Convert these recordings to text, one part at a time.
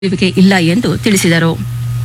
ಇರುವಿಕೆ ಇಲ್ಲ ಎಂದು ತಿಳಿಸಿದರು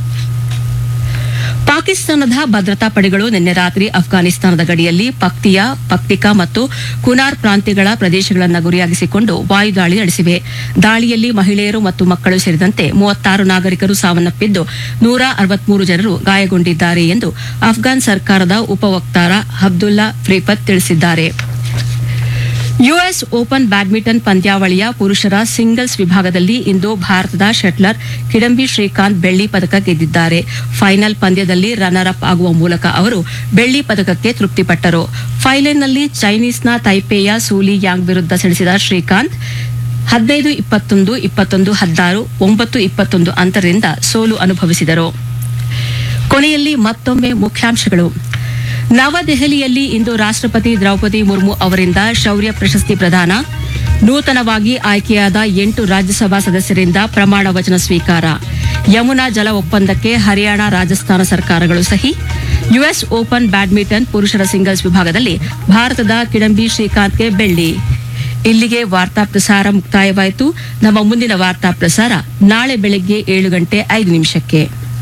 ಪಾಕಿಸ್ತಾನದ ಭದ್ರತಾ ಪಡೆಗಳು ನಿನ್ನೆ ರಾತ್ರಿ ಅಫ್ಘಾನಿಸ್ತಾನದ ಗಡಿಯಲ್ಲಿ ಪಕ್ತಿಯಾ ಪಕ್ತಿಕಾ ಮತ್ತು ಕುನಾರ್ ಪ್ರಾಂತ್ಯಗಳ ಪ್ರದೇಶಗಳನ್ನು ಗುರಿಯಾಗಿಸಿಕೊಂಡು ವಾಯುದಾಳಿ ನಡೆಸಿವೆ ದಾಳಿಯಲ್ಲಿ ಮಹಿಳೆಯರು ಮತ್ತು ಮಕ್ಕಳು ಸೇರಿದಂತೆ ಮೂವತ್ತಾರು ನಾಗರಿಕರು ಸಾವನ್ನಪ್ಪಿದ್ದು ನೂರ ಅರವತ್ಮೂರು ಜನರು ಗಾಯಗೊಂಡಿದ್ದಾರೆ ಎಂದು ಅಫ್ಘಾನ್ ಸರ್ಕಾರದ ಉಪವಕ್ತಾರ ಅಬ್ದುಲ್ಲಾ ಫ್ರೀಪತ್ ತಿಳಿಸಿದ್ದಾರೆ ಯುಎಸ್ ಓಪನ್ ಬ್ಯಾಡ್ಮಿಂಟನ್ ಪಂದ್ಯಾವಳಿಯ ಪುರುಷರ ಸಿಂಗಲ್ಸ್ ವಿಭಾಗದಲ್ಲಿ ಇಂದು ಭಾರತದ ಶಟ್ಲರ್ ಕಿಡಂಬಿ ಶ್ರೀಕಾಂತ್ ಬೆಳ್ಳಿ ಪದಕ ಗೆದ್ದಿದ್ದಾರೆ ಫೈನಲ್ ಪಂದ್ಯದಲ್ಲಿ ರನ್ನರ್ ಅಪ್ ಆಗುವ ಮೂಲಕ ಅವರು ಬೆಳ್ಳಿ ಪದಕಕ್ಕೆ ತೃಪ್ತಿಪಟ್ಟರು ಫೈನಲ್ನಲ್ಲಿ ಚೈನೀಸ್ನ ತೈಪೇಯ ಸೂಲಿ ಯಾಂಗ್ ವಿರುದ್ಧ ಸೆಣಸಿದ ಶ್ರೀಕಾಂತ್ ಹದಿನೈದು ಇಪ್ಪತ್ತೊಂದು ಇಪ್ಪತ್ತೊಂದು ಹದಿನಾರು ಒಂಬತ್ತು ಇಪ್ಪತ್ತೊಂದು ಅಂತರದಿಂದ ಸೋಲು ಅನುಭವಿಸಿದರು ಕೊನೆಯಲ್ಲಿ ಮತ್ತೊಮ್ಮೆ ಮುಖ್ಯಾಂಶಗಳು ನವದೆಹಲಿಯಲ್ಲಿ ಇಂದು ರಾಷ್ಟ್ರಪತಿ ದ್ರೌಪದಿ ಮುರ್ಮು ಅವರಿಂದ ಶೌರ್ಯ ಪ್ರಶಸ್ತಿ ಪ್ರದಾನ ನೂತನವಾಗಿ ಆಯ್ಕೆಯಾದ ಎಂಟು ರಾಜ್ಯಸಭಾ ಸದಸ್ಯರಿಂದ ಪ್ರಮಾಣ ವಚನ ಸ್ವೀಕಾರ ಯಮುನಾ ಜಲ ಒಪ್ಪಂದಕ್ಕೆ ಹರಿಯಾಣ ರಾಜಸ್ಥಾನ ಸರ್ಕಾರಗಳು ಸಹಿ ಯುಎಸ್ ಓಪನ್ ಬ್ಯಾಡ್ಮಿಂಟನ್ ಪುರುಷರ ಸಿಂಗಲ್ಸ್ ವಿಭಾಗದಲ್ಲಿ ಭಾರತದ ಕಿಡಂಬಿ ಶ್ರೀಕಾಂತ್ಗೆ ಬೆಳ್ಳಿ ಇಲ್ಲಿಗೆ ವಾರ್ತಾ ಪ್ರಸಾರ ಮುಕ್ತಾಯವಾಯಿತು ನಮ್ಮ ಮುಂದಿನ ವಾರ್ತಾ ಪ್ರಸಾರ ನಾಳೆ ಬೆಳಗ್ಗೆ ಏಳು ಗಂಟೆ ಐದು ನಿಮಿಷಕ್ಕೆ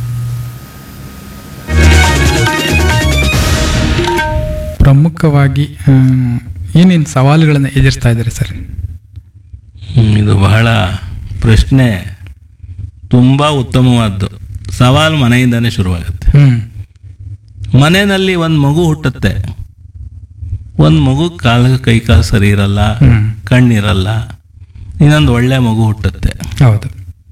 ಪ್ರಮುಖವಾಗಿ ಆ, ಏನೇನು ಸವಾಲುಗಳನ್ನು ಎದುರಿಸ್ತಾ ಇದ್ದಾರೆ ಸರ್ ಹ್ಮ್, ಇದು ಬಹಳ ಪ್ರಶ್ನೆ ತುಂಬ ಉತ್ತಮವಾದ್ದು ಸವಾಲು ಮನೆಯಿಂದನೇ ಶುರುವಾಗುತ್ತೆ ಹ್ಮ್ ಮನೆಯಲ್ಲಿ ಒಂದು ಮಗು ಹುಟ್ಟುತ್ತೆ ಒಂದು ಮಗು ಕಾಲ ಕೈ ಕಾಲು ಸರಿ ಇರಲ್ಲ ಹ್ಮ್ ಕಣ್ಣಿರಲ್ಲ ಇನ್ನೊಂದು ಒಳ್ಳೆ ಮಗು ಹುಟ್ಟುತ್ತೆ ಹೌದು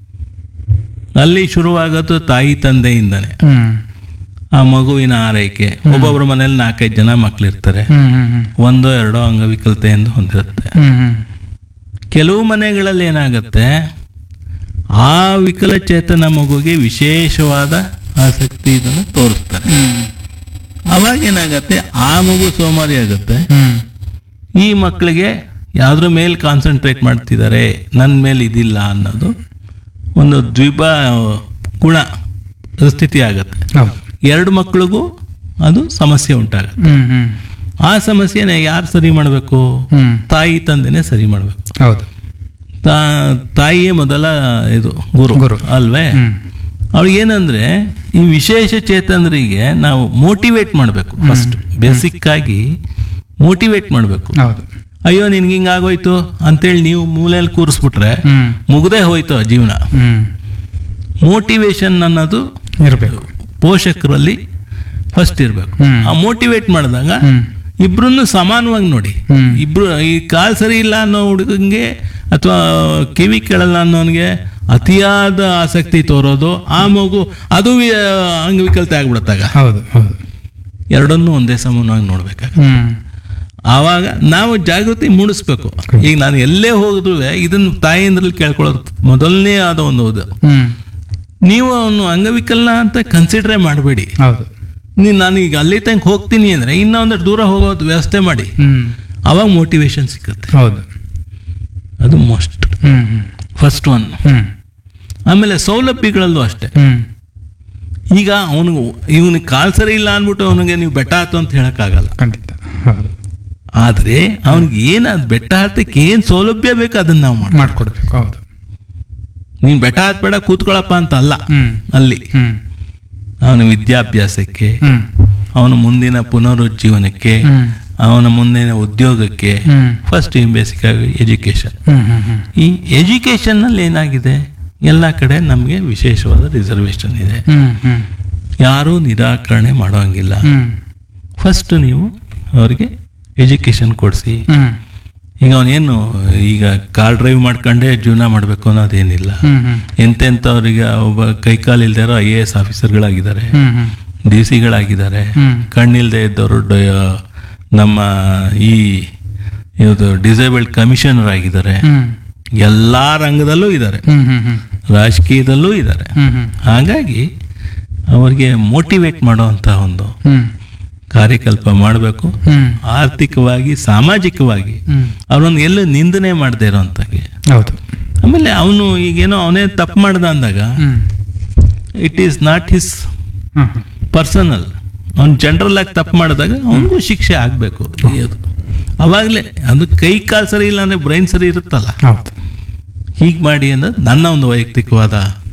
ಅಲ್ಲಿ ಶುರುವಾಗೋದು ತಾಯಿ ತಂದೆಯಿಂದನೇ ಹ್ಮ್ ಆ ಮಗುವಿನ ಆರೈಕೆ ಒಬ್ಬೊಬ್ಬರ ಮನೇಲಿ ನಾಲ್ಕೈದು ಜನ ಮಕ್ಕಳಿರ್ತಾರೆ ಹ್ಮ್ ಹ್ಮ್ ಹ್ಮ್ ಒಂದೋ ಎರಡೋ ಅಂಗವಿಕಲತೆಯಿಂದ ಹೊಂದಿರುತ್ತೆ ಹ್ಮ್ ಹ್ಮ್ ಕೆಲವು ಮನೆಗಳಲ್ಲಿ ಏನಾಗುತ್ತೆ ಆ ವಿಕಲಚೇತನ ಮಗುಗೆ ವಿಶೇಷವಾದ ಆಸಕ್ತಿ ಇದನ್ನು ತೋರಿಸ್ತಾರೆ ಹ್ಮ್ ಅವಾಗ ಏನಾಗತ್ತೆ ಆ ಮಗು ಸೋಮಾರಿ ಆಗುತ್ತೆ ಹ್ಮ್ ಈ ಮಕ್ಕಳಿಗೆ ಯಾವ್ದ್ರ ಮೇಲೆ ಕಾನ್ಸಂಟ್ರೇಟ್ ಮಾಡ್ತಿದ್ದಾರೆ ನನ್ನ ಮೇಲೆ ಇದಿಲ್ಲ ಅನ್ನೋದು ಒಂದು ದ್ವಿಬ ಗುಣ ಸ್ಥಿತಿ ಆಗತ್ತೆ ಹೌದು ಎರಡು ಮಕ್ಕಳಿಗೂ ಅದು ಸಮಸ್ಯೆ ಉಂಟಾಗುತ್ತೆ ಹ್ಮ್ ಹ್ಮ್ ಆ ಸಮಸ್ಯೆನ ಯಾರು ಸರಿ ಮಾಡಬೇಕು ಹ್ಮ್ ತಾಯಿ ತಂದೆನೇ ಸರಿ ಮಾಡಬೇಕು ಹೌದು ತಾ- ತಾಯಿಯೇ ಮೊದಲ ಇದು ಗುರು ಗುರು. ಅಲ್ವೇ ಹ್ಮ್ ಅವ್ರಿಗೆ ಏನಂದ್ರೆ ಈ ವಿಶೇಷ ಚೇತನರಿಗೆ ನಾವು ಮೋಟಿವೇಟ್ ಮಾಡಬೇಕು ಫಸ್ಟ್ ಬೇಸಿಕ್ ಆಗಿ ಮೋಟಿವೇಟ್ ಮಾಡಬೇಕು ಹೌದು ಅಯ್ಯೋ ನಿನ್ಗೆ ಹಿಂಗ್ ಆಗೋಯ್ತು ಅಂತೇಳಿ ನೀವು ಮೂಲೆಯಲ್ಲಿ ಕೂರಿಸ್ಬಿಟ್ರೆ ಹ್ಮ್ ಮುಗ್ದೇ ಹೋಯ್ತು ಆ ಜೀವನ ಹ್ಮ್ ಮೋಟಿವೇಶನ್ ಅನ್ನೋದು ಇರಬೇಕು ಪೋಷಕರಲ್ಲಿ ಫಸ್ಟ್ ಇರಬೇಕು ಹ್ಮ್. ಆ ಮೋಟಿವೇಟ್ ಮಾಡಿದಾಗ ಹ್ಮ್ ಇಬ್ರನ್ನು ಸಮಾನವಾಗಿ ನೋಡಿ ಹ್ಮ್. ಇಬ್ರು ಈ ಕಾಲ್ ಸರಿ ಇಲ್ಲ ಅನ್ನೋ ಹುಡುಗಂಗೆ ಅಥವಾ ಕಿವಿ ಕೇಳಲ್ಲ ಅನ್ನೋನ್ಗೆ ಅತಿಯಾದ ಆಸಕ್ತಿ ತೋರೋದು ಆ ಮಗು ಅದು ವಿ- ಅಂಗವಿಕಲತೆ ಆಗ್ಬಿಡತ್ತಾಗ ಹೌದು ಹೌದು ಎರಡನ್ನೂ ಒಂದೇ ಸಮಾನವಾಗಿ ನೋಡ್ಬೇಕಾಗ ಹ್ಮ್ ಆವಾಗ ನಾವು ಜಾಗೃತಿ ಮೂಡಿಸ್ಬೇಕು ಈಗ ನಾನು ಎಲ್ಲೇ ಹೋಗಿದ್ರು ಇದನ್ನ ತಾಯಿಯಿಂದ್ರಲ್ಲಿ ಕೇಳ್ಕೊಳ್ಳೋದು ಮೊದಲನೇ ಆದ ಒಂದು ಇದು ಹ್ಮ್ ನೀವು ಅವನು ಅಂಗವಿಕಲ ಅಂತ ಕನ್ಸಿಡ್ರೇ ಮಾಡಬೇಡಿ ಹೌದು ನೀನು ನಾನು ಈಗ ಅಲ್ಲಿ ತನಕ ಹೋಗ್ತೀನಿ ಅಂದ್ರೆ ಇನ್ನೊಂದಷ್ಟು ದೂರ ಹೋಗೋದು ವ್ಯವಸ್ಥೆ ಮಾಡಿ ಹ್ಮ್ ಅವಾಗ ಮೋಟಿವೇಶನ್ ಸಿಗುತ್ತೆ ಹೌದು ಅದು most hmm hmm first one hmm ಆಮೇಲೆ ಸೌಲಭ್ಯಗಳಲ್ಲೂ ಅಷ್ಟೇ ಹ್ಮ್ ಈಗ ಅವನಿಗೆ ಇವನಿಗೆ ಕಾಲ್ ಸರಿ ಇಲ್ಲ ಅಂದ್ಬಿಟ್ಟು ಅವನಿಗೆ ನೀವು ಬೆಟ್ಟ ಹತ್ತು ಅಂತ ಹೇಳಕ್ಕಾಗಲ್ಲ ಖಂಡಿತ ಹೌದು ಆದ್ರೆ ಅವನಿಗೆ ಏನು ಅದು ಬೆಟ್ಟ ಹತ್ತಕ್ಕೆ ಏನು ಸೌಲಭ್ಯ ಬೇಕು ಅದನ್ನ ನಾವು ಮಾಡಿ ಮಾಡ್ಕೊಡ್ಬೇಕು ಹೌದು ನೀನು ಬೆಟ್ಟ ಹತ್ಬೇಡ ಕೂತ್ಕೊಳ್ಳಪ್ಪ ಅಂತ ಅಲ್ಲ ಹ್ಮ್ ಅಲ್ಲಿ ಹ್ಮ್ ಅವನ ವಿದ್ಯಾಭ್ಯಾಸಕ್ಕೆ ಹ್ಮ್ ಅವನ ಮುಂದಿನ ಪುನರುಜ್ಜೀವನಕ್ಕೆ ಹ್ಮ್ ಅವನ ಮುಂದಿನ ಉದ್ಯೋಗಕ್ಕೆ ಹ್ಮ್ ಫಸ್ಟ್ ಬೇಸಿಕ್ ಆಗಿ ಎಜುಕೇಶನ್ ಹ್ಮ್ ಹ್ಮ್ ಹ್ಮ್ ಈ ಎಜುಕೇಶನ್ ನಲ್ಲಿ ಏನಾಗಿದೆ ಎಲ್ಲ ಕಡೆ ನಮಗೆ ವಿಶೇಷವಾದ ರಿಸರ್ವೇಶನ್ ಇದೆ ಹ್ಮ್ ಹ್ಮ್ ಯಾರೂ ನಿರಾಕರಣೆ ಮಾಡೋಂಗಿಲ್ಲ ಹ್ಮ್ ಫಸ್ಟ್ ನೀವು ಅವರಿಗೆ ಎಜುಕೇಶನ್ ಕೊಡಿಸಿ ಹ್ಮ್ ಈಗ ಅವನೇನು ಈಗ ಕಾರ್ ಡ್ರೈವ್ ಮಾಡ್ಕೊಂಡೇ ಜೀವನ ಮಾಡಬೇಕು ಅನ್ನೋದೇನಿಲ್ಲ ಹ್ಮ್ ಹ್ಮ್ ಎಂತೆಂಥವ್ರಿಗೆ ಒಬ್ಬ ಕೈಕಾಲು ಇಲ್ದೇ ಇರೋ ಐ ಎ ಎಸ್ ಆಫೀಸರ್ಗಳಾಗಿದ್ದಾರೆ ಹ್ಮ್ ಹ್ಮ್ ಡಿ ಸಿಗಳಾಗಿದ್ದಾರೆ ಹ್ಮ್. ಕಣ್ಣಿಲ್ದೇ ಇದ್ದವರು ಡ- ನಮ್ಮ ಈ ಇದು ಡಿಸೇಬಲ್ಡ್ ಕಮಿಷನರ್ ಆಗಿದ್ದಾರೆ ಹ್ಮ್ ಎಲ್ಲ ರಂಗದಲ್ಲೂ ಇದ್ದಾರೆ ಹ್ಮ್ ಹ್ಮ್ ಹ್ಮ್ ರಾಜಕೀಯದಲ್ಲೂ ಇದ್ದಾರೆ ಹ್ಮ್ ಹ್ಮ್ ಹಾಗಾಗಿ ಅವರಿಗೆ ಮೋಟಿವೇಟ್ ಮಾಡುವಂಥ ಒಂದು ಹ್ಮ್ ಕಾರ್ಯಕಲ್ಪ ಮಾಡಬೇಕು ಹ್ಮ್ ಆರ್ಥಿಕವಾಗಿ ಸಾಮಾಜಿಕವಾಗಿ ಹ್ಮ್ ಅವರನ್ನು ಎಲ್ಲೂ ನಿಂದನೆ ಮಾಡದೇ ಇರೋಂಥಗೆ ಹೌದು ಆಮೇಲೆ ಅವನು ಈಗೇನೋ ಅವನೇ ತಪ್ಪು ಮಾಡ್ದ ಅಂದಾಗ hmm it is not his hmm hmm personal ಅವ್ನು ಜನರಲ್ ಆಗಿ ತಪ್ಪು ಮಾಡಿದಾಗ ಅವನಿಗೂ ಶಿಕ್ಷೆ ಆಗಬೇಕು ಅದು ಅವಾಗಲೇ ಅದು ಕೈ ಕಾಲು ಸರಿ ಇಲ್ಲ ಅಂದರೆ ಬ್ರೈನ್ ಸರಿ ಇರುತ್ತಲ್ಲ ಹೌದು ಹೀಗೆ ಮಾಡಿ ಅನ್ನೋದು ನನ್ನ ಒಂದು ವೈಯಕ್ತಿಕವಾದ